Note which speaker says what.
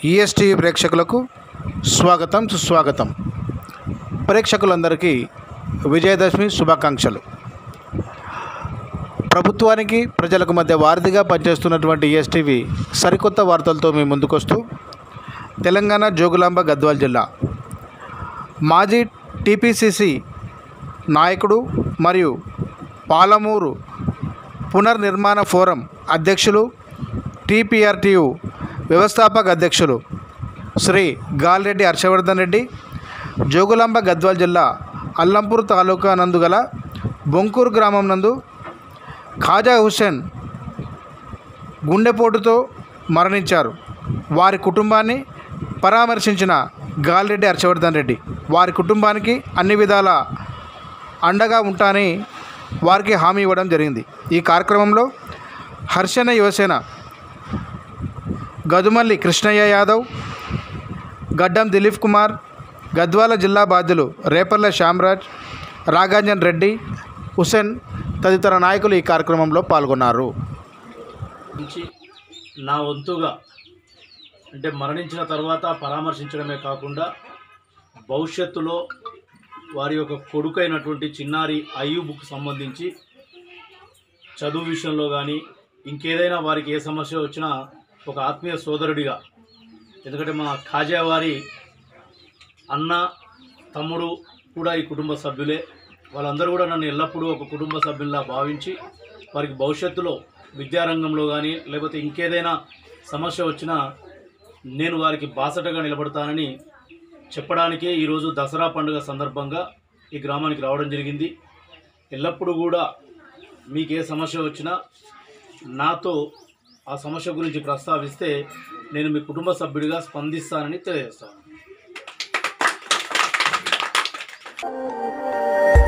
Speaker 1: EST ప్రేక్షకులకు స్వాగతం సుస్వాగతం ప్రేక్షకులందరికీ విజయదశమి శుభాకాంక్షలు ప్రభుత్వానికి ప్రజలకు మధ్య వారధిగా పనిచేస్తున్నటువంటి ఈఎస్టీవీ సరికొత్త వార్తలతో మీ ముందుకొస్తూ తెలంగాణ జోగులాంబ గద్వాల్ జిల్లా మాజీ టీపీసీసీ నాయకుడు మరియు పాలమూరు పునర్నిర్మాణ ఫోరం అధ్యక్షులు టీపీఆర్టీయు వ్యవస్థాపక అధ్యక్షులు శ్రీ గాలిరెడ్డి హర్షవర్ధన్ రెడ్డి జోగులాంబ గద్వాల్ జిల్లా అల్లంపూర్ తాలూకా నందు గల బొంకూరు గ్రామం నందు ఖాజా హుస్సేన్ గుండెపోటుతో మరణించారు వారి కుటుంబాన్ని పరామర్శించిన గాలిరెడ్డి హర్షవర్ధన్ రెడ్డి వారి కుటుంబానికి అన్ని విధాల అండగా ఉంటానని వారికి హామీ ఇవ్వడం జరిగింది ఈ కార్యక్రమంలో హర్షణ యువసేన గదుమల్లి కృష్ణయ్య యాదవ్ గడ్డం దిలీప్ కుమార్ గద్వాల జిల్లా బాధ్యులు రేపర్ల శ్యామరాజ్ రాఘాంజన్ రెడ్డి హుసేన్ తదితర నాయకులు ఈ కార్యక్రమంలో పాల్గొన్నారు
Speaker 2: నుంచి నా వంతుగా అంటే మరణించిన తర్వాత పరామర్శించడమే కాకుండా భవిష్యత్తులో వారి యొక్క కొడుకైనటువంటి చిన్నారి అయ్యూబుకు సంబంధించి చదువు విషయంలో కానీ ఇంకేదైనా వారికి ఏ సమస్య వచ్చినా ఒక ఆత్మీయ సోదరుడిగా ఎందుకంటే మా ఖాజా వారి అన్న తమ్ముడు కూడా ఈ కుటుంబ సభ్యులే వాళ్ళందరూ కూడా నన్ను ఎల్లప్పుడూ ఒక కుటుంబ సభ్యుల్లా భావించి వారికి భవిష్యత్తులో విద్యారంగంలో కానీ లేకపోతే ఇంకేదైనా సమస్య వచ్చినా నేను వారికి బాసటగా నిలబడతానని చెప్పడానికే ఈరోజు దసరా పండుగ సందర్భంగా ఈ గ్రామానికి రావడం జరిగింది ఎల్లప్పుడూ కూడా మీకు ఏ సమస్య వచ్చినా నాతో ఆ సమస్య గురించి ప్రస్తావిస్తే నేను మీ కుటుంబ సభ్యుడిగా స్పందిస్తానని తెలియజేస్తాను